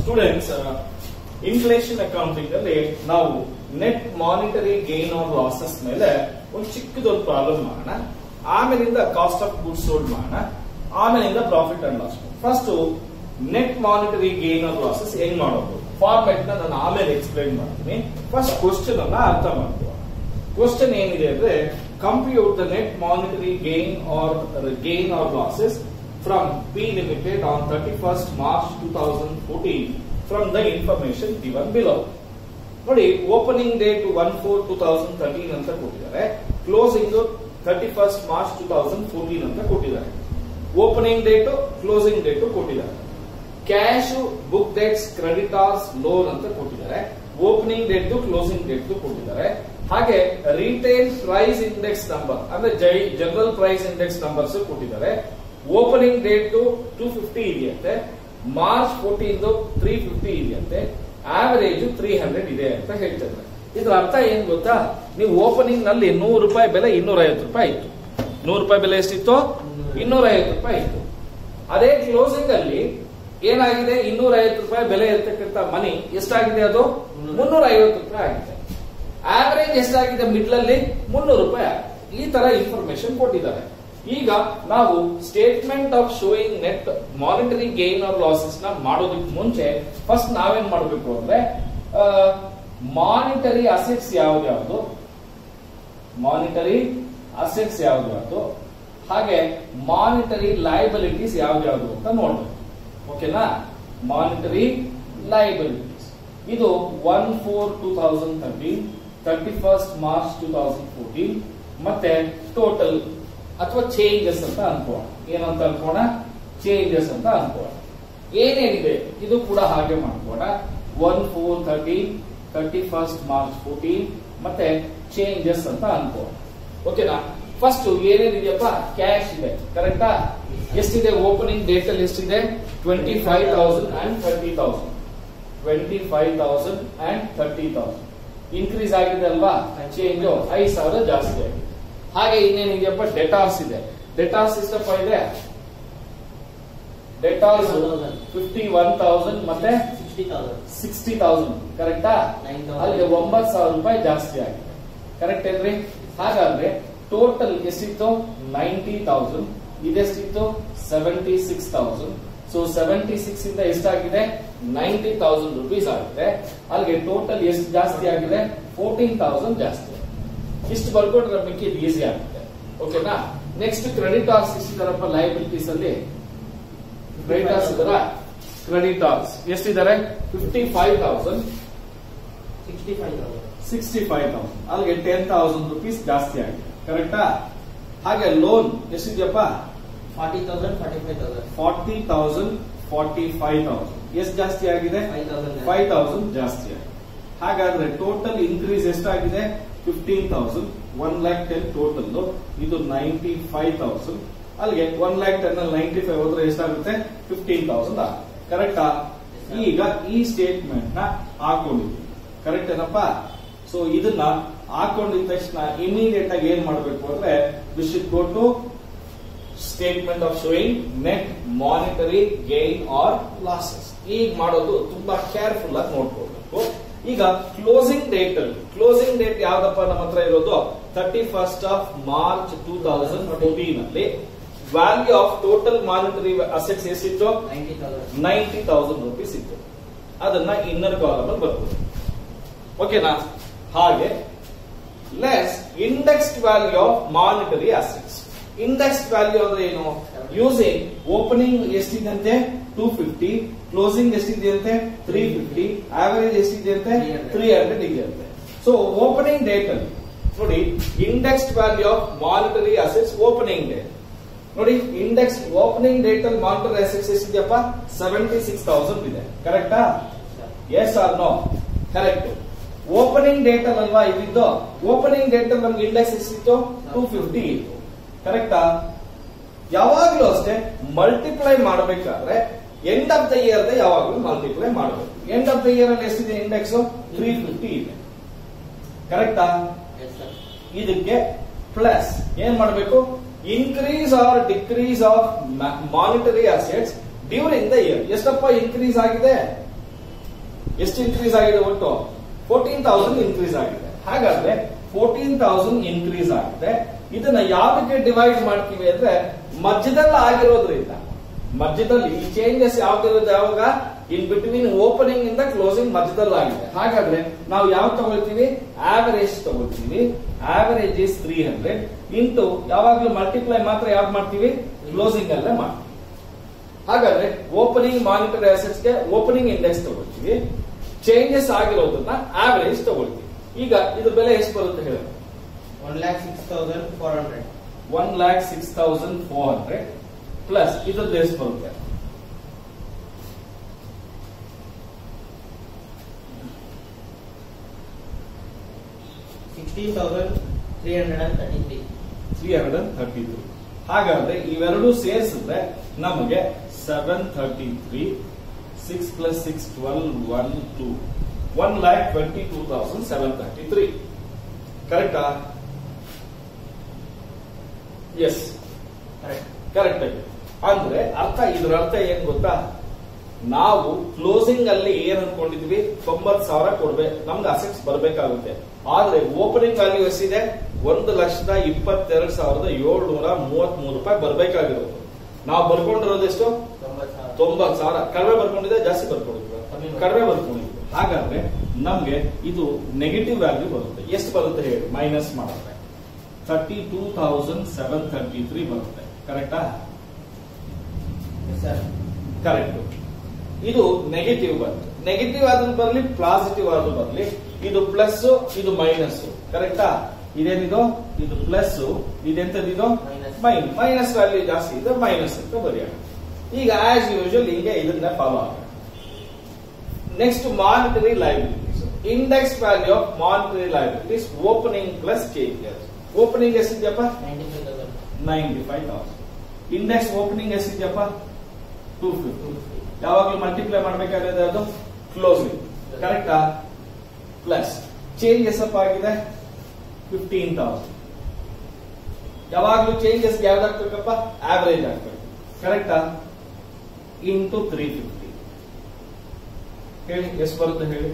Students inflation accounting ಅಲ್ಲಿ ನಾವು net monetary gain or losses ಮೇಲೆ ಒಂದು ಚಿಕ್ಕದೊಂದು ಪ್ರಾಬ್ಲಮ್ ಮಾಡೋಣ ಆಮೇಲಿಂದ ಕಾಸ್ಟ್ ಆಫ್ ಗುಡ್ಸ್ ಸೋಲ್ಡ್ ಮಾಡೋಣ ಆಮೇಲಿಂದ profit and loss first net monetary gain or losses ಹೆಂಗ್ ಮಾಡೋದು ಫಾರ್ಮೆಟ್ ನ ನಾನು ಆಮೇಲೆ ಎಕ್ಸ್ಪ್ಲೈನ್ ಮಾಡ್ತೀನಿ ಫಸ್ಟ್ ಕ್ವಶನ್ ಅನ್ನ ಅರ್ಥ ಮಾಡ್ತೀವಿ ಕ್ವಶನ್ ಏನಿದೆ ಅಂದ್ರೆ compute the net monetary gain or gain or losses from P limited on thirty first March two thousand fourteen from the information given below ನೋಡಿ opening date one four two thousand thirteen ಅಂತ ಕೊಟ್ಟಿದ್ದಾರೆ closing thirty first March two thousand fourteen ಅಂತ ಕೊಟ್ಟಿದ್ದಾರೆ opening date closing date ಕೊಟ್ಟಿದ್ದಾರೆ cash book debts creditors loan ಅಂತ ಕೊಟ್ಟಿದ್ದಾರೆ opening date closing date ಕೊಟ್ಟಿದ್ದಾರೆ ಹಾಗೆ ರಿಟೇಲ್ ಪ್ರೈಸ್ ಇಂಡೆಕ್ಸ್ ನಂಬರ್ ಅಂದ್ರೆ ಜೈ ಜನರಲ್ ಪ್ರೈಸ್ ಇಂಡೆಕ್ಸ್ ನಂಬರ್ಸ್ ಕೊಟ್ಟಿದ್ದಾರೆ ಓಪನಿಂಗ್ ಡೇಟ್ ಟೂ ಫಿಫ್ಟಿ ಇದೆಯಂತೆ ಮಾರ್ಚ್ ಫೋರ್ಟೀನ್ ತ್ರೀ ಫಿಫ್ಟಿ ಇದೆಯಂತೆ ಆವರೇಜ್ ತ್ರೀ ಹಂಡ್ರೆಡ್ ಇದೆ ಅಂತ ಹೇಳ್ತಿದ್ದಾರೆ ಇದ್ರ ಅರ್ಥ ಏನ್ ಗೊತ್ತಾ ನೀವು ಓಪನಿಂಗ್ ನಲ್ಲಿ ನೂರು ರೂಪಾಯಿ ಬೆಲೆ ಇನ್ನೂರ ಐವತ್ತು ರೂಪಾಯಿ ಇತ್ತು ನೂರು ರೂಪಾಯಿ ಬೆಲೆ ಎಷ್ಟಿತ್ತು ಇನ್ನೂರ ಐವತ್ತು ರೂಪಾಯಿ ಇತ್ತು ಅದೇ ಕ್ಲೋಸಿಂಗ್ ಅಲ್ಲಿ ಏನಾಗಿದೆ ಇನ್ನೂರ ಐವತ್ತು ರೂಪಾಯಿ ಬೆಲೆ ಇರ್ತಕ್ಕಂಥ ಮನಿ ಎಷ್ಟಾಗಿದೆ ಅದು ಮುನ್ನೂರ ಐವತ್ತು ರೂಪಾಯಿ ಆಗಿದೆ ಆವರೇಜ್ ಎಷ್ಟಾಗಿದೆ ಮಿಡ್ಲ್ ಅಲ್ಲಿ ಮುನ್ನೂರು ರೂಪಾಯಿ ಆಗಿದೆ. ಈ ತರ ಇನ್ಫಾರ್ಮೇಶನ್ ಕೊಟ್ಟಿದ್ದಾರೆ ಈಗ ನಾವು statement of showing net monetary gain or losses ನ ಮಾಡೋದಕ್ಕೆ ಮುಂಚೆ ಫಸ್ಟ್ ನಾವೇನ್ ಮಾಡಬೇಕು ಅಂದ್ರೆ ಮಾನಿಟರಿ ಅಸೆಟ್ಸ್ ಯಾವ್ದು ಮಾನಿಟರಿ ಅಸೆಟ್ಸ್ ಯಾವ್ದು ಯಾವ್ದು ಹಾಗೆ ಮಾನಿಟರಿ ಲಯಬಿಲಿಟೀಸ್ ಯಾವ್ದು ಅಂತ ನೋಡ್ಬೇಕು ಓಕೆನಾ ಮಾನಿಟರಿ ಲಯಬಿಲಿಟೀಸ್ ಇದು one four two thousand thirteen thirty first March two thousand fourteen ಮತ್ತೆ ಟೋಟಲ್ ಅಥವಾ ಚೇಂಜಸ್ ಅಂತ ಅನ್ಕೋಣ ಏನಂತ ಅನ್ಕೋಣ ಚೇಂಜಸ್ ಅಂತ ಅನ್ಕೋಣ ಏನೇನಿದೆ ಇದು ಕೂಡ ಹಾಗೆ ಮಾಡ್ಕೋಣ one four thirteen thirty first March fourteen ಮತ್ತೆ ಚೇಂಜಸ್ ಅಂತ ಅನ್ಕೋಣ ಓಕೆನಾ ಫಸ್ಟ್ ಏನೇನಿದೆಯಪ್ಪ ಕ್ಯಾಶ್ ಇದೆ ಕರೆಕ್ಟಾ ಎಷ್ಟಿದೆ ಓಪನಿಂಗ್ ಡೇಟ್ ಅಲ್ಲಿ ಎಷ್ಟಿದೆ twenty five thousand and thirty thousand twenty five thousand and thirty thousand increase ಆಗಿದೆ ಅಲ್ವಾ ಚೇಂಜ್ ಐದು ಸಾವಿರ ಜಾಸ್ತಿ ಆಗಿದೆ ಹಾಗೆ ಇನ್ನೇನಿದೆಯಪ್ಪ ಡೆಟಾರ್ಸ್ ಇದೆ ಡೆಟಾರ್ಸ್ ಎಷ್ಟಪ್ಪ ಇದೆ ಡೆಟಾರ್ಸ್ ಫಿಫ್ಟಿ ಒನ್ ತೌಸಂಡ್ ಮತ್ತೆ ಸಿಕ್ಸ್ಟಿ ತೌಸಂಡ್ ಕರೆಕ್ಟಾ ಅಲ್ಲಿ ಒಂಬತ್ತು ಸಾವಿರ ರೂಪಾಯಿ ಜಾಸ್ತಿ ಆಗಿದೆ ಕರೆಕ್ಟ್ ಏನ್ರಿ ಹಾಗಾದ್ರೆ ಟೋಟಲ್ ಎಷ್ಟಿತ್ತು ನೈಂಟಿ ತೌಸಂಡ್ ಇದೆಷ್ಟಿತ್ತು seventy six thousand so seventy six ಇಂದ ಎಷ್ಟಾಗಿದೆ ನೈಂಟಿ ತೌಸಂಡ್ ರುಪೀಸ್ ಆಗಿದೆ ಅಲ್ಲಿಗೆ ಟೋಟಲ್ ಎಷ್ಟು ಜಾಸ್ತಿ ಆಗಿದೆ ಫೋರ್ಟೀನ್ ತೌಸಂಡ್ ಜಾಸ್ತಿ ಆಗಿದೆ ಇಷ್ಟು ಬರ್ಕೊಟ್ರೆ ಮಿಕ್ಕಿದ್ ಈಸಿ ಆಗುತ್ತೆ ಓಕೆನಾ ನೆಕ್ಸ್ಟ್ ಕ್ರೆಡಿಟಾರ್ಸ್ ಎಷ್ಟಿದಾರಪ್ಪ ಲಯಬಿಲಿಟೀಸ್ ಅಲ್ಲಿ ಕ್ರೆಡಿಟಾರ್ಸ್ ಇದರ ಕ್ರೆಡಿಟಾರ್ಸ್ ಎಷ್ಟಿದ್ದಾರೆ fifty five thousand sixty five thousand ಅಲ್ಲಿಗೆ ಟೆನ್ ತೌಸಂಡ್ ರುಪೀಸ್ ಜಾಸ್ತಿ ಆಗಿದೆ ಕರೆಕ್ಟಾ ಹಾಗೆ ಲೋನ್ ಎಷ್ಟಿದೆಯಪ್ಪ forty thousand forty five thousand forty thousand forty five thousand ಎಷ್ಟು ಜಾಸ್ತಿ ಆಗಿದೆ ಫೈವ್ ತೌಸಂಡ್ ಫೈವ್ ತೌಸಂಡ್ ಜಾಸ್ತಿ ಆಗಿದೆ ಹಾಗಾದ್ರೆ ಟೋಟಲ್ ಇನ್ಕ್ರೀಸ್ ಎಷ್ಟಾಗಿದೆ fifteen thousand one lakh ten total ಇದು ನೈಂಟಿ ಫೈವ್ ತೌಸಂಡ್ ಅಲ್ಲಿಗೆ ಒನ್ ಲ್ಯಾಕ್ ಟೆನ್ ಅಲ್ಲಿ ನೈಂಟಿ ಫೈವ್ ಹೋದ್ರೆ ಎಷ್ಟಾಗುತ್ತೆ ಫಿಫ್ಟೀನ್ ತೌಸಂಡ್ ಆಗುತ್ತೆ ಕರೆಕ್ಟಾ ಈಗ ಈ ಸ್ಟೇಟ್ಮೆಂಟ್ ನ ಹಾಕೊಂಡಿದ್ವಿ ಕರೆಕ್ಟ್ ಏನಪ್ಪಾ ಸೊ ಇದನ್ನ ಹಾಕೊಂಡಿದ ತಕ್ಷಣ ಇಮಿಡಿಯೇಟ್ ಆಗಿ ಏನ್ ಮಾಡಬೇಕು ಅಂದ್ರೆ we should go to statement of showing net monetary gain or losses ಈಗ ಮಾಡೋದು ತುಂಬಾ ಕೇರ್ಫುಲ್ ಆಗಿ ನೋಡ್ಕೋಬೇಕು ಈಗ ಕ್ಲೋಸಿಂಗ್ ಡೇಟ್ ಅಲ್ಲಿ ಕ್ಲೋಸಿಂಗ್ ಡೇಟ್ ಯಾವ್ದಪ್ಪ ನಮ್ಮ ಹತ್ರ ಇರೋದು thirty first of March two thousand fourteen ಅಲ್ಲಿ value of total monetary assets ಎಷ್ಟಿತ್ತು ninety thousand ninety thousand rupees ಇತ್ತು ಅದನ್ನ ಇನ್ನರ್ ಕಾಲಮ್ ಅಲ್ಲಿ ಬರ್ಬೋದು ಓಕೆನಾ ಹಾಗೆ less indexed value of monetary assets indexed value ಅಂದ್ರೆ ಏನು ಯೂಸಿಂಗ್ ಓಪನಿಂಗ್ ಎಷ್ಟಿದಂತೆ ಟೂ ಫಿಫ್ಟಿ ಕ್ಲೋಸಿಂಗ್ ಎಷ್ಟಿದೆಯಂತೆ ತ್ರೀ ಫಿಫ್ಟಿ ಆವರೇಜ್ ಎಷ್ಟಿದೆಯಂತೆ 300. ತ್ರೀ ಹಂಡ್ರೆಡ್ ಇದೆಯಂತೆ ಸೊ ಓಪನಿಂಗ್ ಡೇಟ್ ಅಲ್ಲಿ ನೋಡಿ indexed value of monetary assets opening date ನೋಡಿ ಇಂಡೆಕ್ಸ್ ಓಪನಿಂಗ್ ಡೇಟ್ ಅಲ್ಲಿ ಮಾನಿಟರಿ ಅಸೆಟ್ಸ್ ಎಷ್ಟಿದೆಯಪ್ಪ ಸೆವೆಂಟಿ ಸಿಕ್ಸ್ ತೌಸಂಡ್ ಇದೆ ಕರೆಕ್ಟಾ yes or no correct opening date ಅಲ್ಲಿ ಅಲ್ವಾ ಇದಿದ್ದು ಓಪನಿಂಗ್ ಡೇಟ್ ಅಲ್ಲಿ ನಮ್ಗೆ ಇಂಡೆಕ್ಸ್ ಎಷ್ಟಿತ್ತು ಟೂ ಫಿಫ್ಟಿ ಇತ್ತು ಕರೆಕ್ಟಾ ಯಾವಾಗ್ಲೂ ಅಷ್ಟೇ ಮಲ್ಟಿಪ್ಲೈ ಮಾಡಬೇಕಾದ್ರೆ ಎಂಡ್ ಆಫ್ ದ ಇಯರ್ ಯಾವಾಗ್ಲೂ ಮಲ್ಟಿಪ್ಲೈ ಮಾಡಬೇಕು ಎಂಡ್ ಆಫ್ ದ ಇಯರ್ ಅಲ್ಲಿ ಎಷ್ಟಿದೆ ಇಂಡೆಕ್ಸ್ ತ್ರೀ ಫಿಫ್ಟಿ ಇದೆ ಕರೆಕ್ಟಾ ಎಸ್ ಸರ್ ಇದಕ್ಕೆ ಪ್ಲಸ್ ಏನ್ ಮಾಡಬೇಕು increase or decrease of monetary assets during the year ಎಷ್ಟಪ್ಪ ಇನ್ಕ್ರೀಸ್ ಆಗಿದೆ ಎಷ್ಟು ಇನ್ಕ್ರೀಸ್ ಆಗಿದೆ ಒಟ್ಟು ಫೋರ್ಟೀನ್ ತೌಸಂಡ್ ಇನ್ಕ್ರೀಸ್ ಆಗಿದೆ ಹಾಗಾದ್ರೆ ಫೋರ್ಟೀನ್ ತೌಸಂಡ್ ಇನ್ಕ್ರೀಸ್ ಆಗಿದೆ ಇದನ್ನ ಯಾವ್ದಕ್ಕೆ ಡಿವೈಡ್ ಮಾಡ್ತೀವಿ ಅಂದ್ರೆ ಮಧ್ಯದಲ್ಲಿ ಆಗಿರೋದ್ರಿಂದ ಮಧ್ಯದಲ್ಲಿ ಈ ಚೇಂಜಸ್ ಯಾವ್ದಿರೋದು ಯಾವಾಗ ಇನ್ ಬಿಟ್ವೀನ್ ಓಪನಿಂಗ್ ಇಂದ ಕ್ಲೋಸಿಂಗ್ ಮಧ್ಯದಲ್ಲಿ ಆಗಿದೆ ಹಾಗಾದ್ರೆ ನಾವು ಯಾವ್ದು ತಗೊಳ್ತೀವಿ ಆವರೇಜ್ ತಗೊಳ್ತೀವಿ average is three hundred into ಯಾವಾಗ್ಲೂ ಮಲ್ಟಿಪ್ಲೈ ಮಾತ್ರ ಯಾವ್ದು ಮಾಡ್ತೀವಿ ಕ್ಲೋಸಿಂಗ್ ಅಲ್ಲೇ ಮಾಡ್ತೀವಿ ಹಾಗಾದ್ರೆ ಓಪನಿಂಗ್ ಮಾನಿಟರಿ ಅಸೆಟ್ಸ್ ಗೆ ಓಪನಿಂಗ್ ಇಂಡೆಕ್ಸ್ ತಗೊಳ್ತೀವಿ ಚೇಂಜಸ್ ಆಗಿರೋದನ್ನ ಆವರೇಜ್ ತಗೊಳ್ತೀವಿ ಈಗ ಇದ್ರ ಬೆಲೆ ಎಷ್ಟು ಬರುತ್ತೆ ಹೇಳಿ one lakh six thousand four hundred one lakh six thousand four hundred plus ಇದ್ರದ್ದು ಎಷ್ಟು ಬರುತ್ತೆ sixteen thousand three hundred and thirty three three hundred and thirty three ಹಾಗಾದ್ರೆ ಇವೆರಡು ಸೇರಿಸಿದ್ರೆ ನಮಗೆ seven thirty three six plus six twelve one two one lakh twenty two thousand seven thirty three ಕರೆಕ್ಟಾ yes correct correct ಆಗಿ ಅಂದ್ರೆ ಅರ್ಥ ಇದ್ರ ಅರ್ಥ ಏನ್ ಗೊತ್ತಾ ನಾವು ಕ್ಲೋಸಿಂಗ್ ಅಲ್ಲಿ ಏನ್ ಅನ್ಕೊಂಡಿದ್ವಿ ತೊಂಬತ್ ಸಾವಿರ ಕೊಡ್ಬೇಕು ನಮ್ಗೆ ಅಸೆಟ್ಸ್ ಬರ್ಬೇಕಾಗುತ್ತೆ ಆದ್ರೆ ಓಪನಿಂಗ್ ವ್ಯಾಲ್ಯೂ ಎಷ್ಟಿದೆ ಒಂದು ಲಕ್ಷದ ಇಪ್ಪತ್ತೆರಡು ಸಾವಿರದ ಏಳ್ನೂರ ಮೂವತ್ತ್ ಮೂರು ರೂಪಾಯಿ ಬರ್ಬೇಕಾಗಿರೋದು ನಾವು ಬರ್ಕೊಂಡಿರೋದು ಎಷ್ಟು ತೊಂಬತ್ತು ಸಾವಿರ ತೊಂಬತ್ ಸಾವಿರ ಕಡಿಮೆ ಬರ್ಕೊಂಡಿದೆ ಜಾಸ್ತಿ ಬರ್ಕೊಂಡಿದ್ವಿ ಕಮ್ಮಿ ಕಡಿಮೆ ಬರ್ಕೊಂಡಿದ್ವಿ ಹಾಗಾದ್ರೆ ನಮ್ಗೆ ಇದು ನೆಗೆಟಿವ್ ವ್ಯಾಲ್ಯೂ ಬರುತ್ತೆ ಎಷ್ಟು ಬರುತ್ತೆ ಹೇಳಿ ಮೈನಸ್ ಮಾಡಿದ್ರೆ thirty two thousand seven thirty three ಬರುತ್ತೆ ಕರೆಕ್ಟಾ ಸರ್ ಕರೆಕ್ಟ್ ಇದು ನೆಗೆಟಿವ್ ಬಂತು ನೆಗೆಟಿವ್ ಆದ್ರೂ ಬರಲಿ ಪಾಸಿಟಿವ್ ಆದ್ರೂ ಬರಲಿ ಇದು ಪ್ಲಸ್ ಇದು ಮೈನಸ್ ಕರೆಕ್ಟಾ ಇದೇನಿದು ಇದು ಪ್ಲಸ್ ಇದೆಂತದಿದು Minus. ಮೈನ್ ಮೈನಸ್ ವ್ಯಾಲ್ಯೂ ಜಾಸ್ತಿ ಇದೆ ಮೈನಸ್ ಅಂತ ಬರೆಯೋಣ ಈಗ ಆಸ್ ಯೂಶುವಲ್ ಹಿಂಗೆ ಇದನ್ನ ಫಾಲೋ ಆಗೋಣ next monetary liabilities index value of monetary liabilities opening plus changes opening ಎಷ್ಟಿದೆಯಪ್ಪ ninety five thousand ninety five thousand index opening ಎಷ್ಟಿದೆಯಪ್ಪ ಟೂ ಫಿಫ್ಟಿ ಯಾವಾಗಲೂ ಮಲ್ಟಿಪ್ಲೈ ಮಾಡ್ಬೇಕಾದ್ರೆ ಅದು ಕ್ಲೋಸಿಂಗ್ ಕರೆಕ್ಟಾ ಪ್ಲಸ್ ಚೇಂಜಸ್ ಅಪ್ ಆಗಿದೆ ಫಿಫ್ಟೀನ್ ತೌಸಂಡ್ ಯಾವಾಗಲೂ ಚೇಂಜಸ್ ಯಾವ್ದು ಹಾಕ್ಬೇಕಪ್ಪ ಆವರೇಜ್ ಹಾಕ್ಬೇಕು ಕರೆಕ್ಟಾ ಇಂಟು ತ್ರೀ ಫಿಫ್ಟಿ ಹೇಳಿ ಎಷ್ಟು ಬರುತ್ತೆ ಹೇಳಿ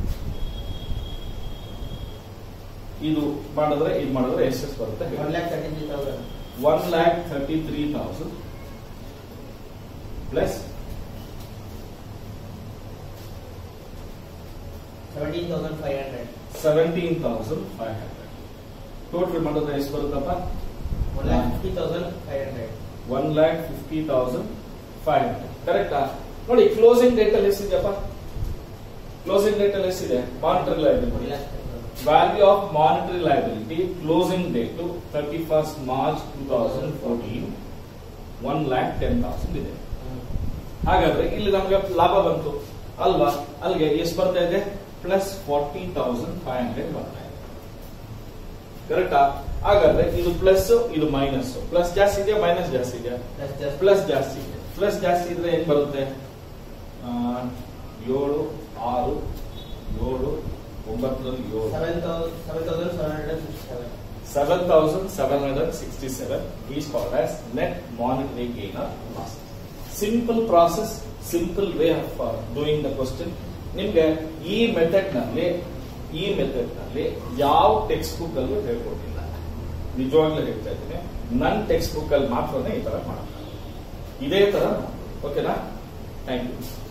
ಇದು ಮಾಡಿದ್ರೆ ಇದು ಮಾಡಿದ್ರೆ ಎಷ್ಟು ಬರುತ್ತೆ ಹೇಳಿ one lakh thirty three thousand one lakh thirty-three thousand plus seventeen thousand five hundred seventeen thousand five hundred. Total ಮಾಡಿದ್ರೆ ಎಷ್ಟು ಬರುತ್ತಪ್ಪ one lakh fifty thousand five hundred one lakh fifty thousand five hundred ಕರೆಕ್ಟಾ ನೋಡಿ ಕ್ಲೋಸಿಂಗ್ ಡೇಟ್ ಅಲ್ಲಿ ಎಷ್ಟಿದೆಯಪ್ಪ ಕ್ಲೋಸಿಂಗ್ ಡೇಟ್ ಅಲ್ಲಿ ಎಷ್ಟಿದೆ monetary one liability lakh value of monetary liability closing date thirty first March two thousand fourteen one lakh ten thousand ಇದೆ ಹಾಗಾದ್ರೆ ಇಲ್ಲಿ ನಮ್ಗೆ ಲಾಭ ಬಂತು ಅಲ್ವಾ ಅಲ್ಲಿಗೆ ಎಷ್ಟು ಬರ್ತಾ ಇದೆ plus forty thousand five hundred ಬರ್ತಾ ಇದೆ ಕರೆಕ್ಟಾ ಹಾಗಾದ್ರೆ ಇದು ಪ್ಲಸ್ ಇದು ಮೈನಸ್ ಪ್ಲಸ್ ಜಾಸ್ತಿ ಇದೆಯಾ ಮೈನಸ್ ಜಾಸ್ತಿ ಇದೆಯಾ ಪ್ಲಸ್ ಜಸ್ಟ್ ಪ್ಲಸ್ ಜಾಸ್ತಿ ಇದೆ ಪ್ಲಸ್ ಜಾಸ್ತಿ ಇದ್ರೆ ಏನ್ ಬರುತ್ತೆ ಆ, ಏಳು ಆರು ಏಳು ಒಂಬತ್ತರಲ್ಲಿ ಏಳು seven thousand seven thousand seven hundred sixty seven seven thousand seven hundred sixty-seven is called as net monetary gain or loss. Simple process, simple way of uh, doing the question. ನಿಮ್ಗೆ ಈ ಮೆಥಡ್ ನಲ್ಲಿ ಈ method ನಲ್ಲಿ ಯಾವ text book ಅಲ್ಲೂ ಹೇಳ್ಕೊಟ್ಟಿಲ್ಲ ನಿಜವಾಗ್ಲೂ ಹೇಳ್ತಾ ಇದ್ದೀನಿ ನನ್ನ ಟೆಕ್ಸ್ಟ್ ಬುಕ್ ಅಲ್ಲಿ ಮಾತ್ರನೇ ಈ ತರ ಮಾಡ್ತಾರೆ ಇದೇ ತರ ಓಕೆನಾ ಥ್ಯಾಂಕ್ ಯು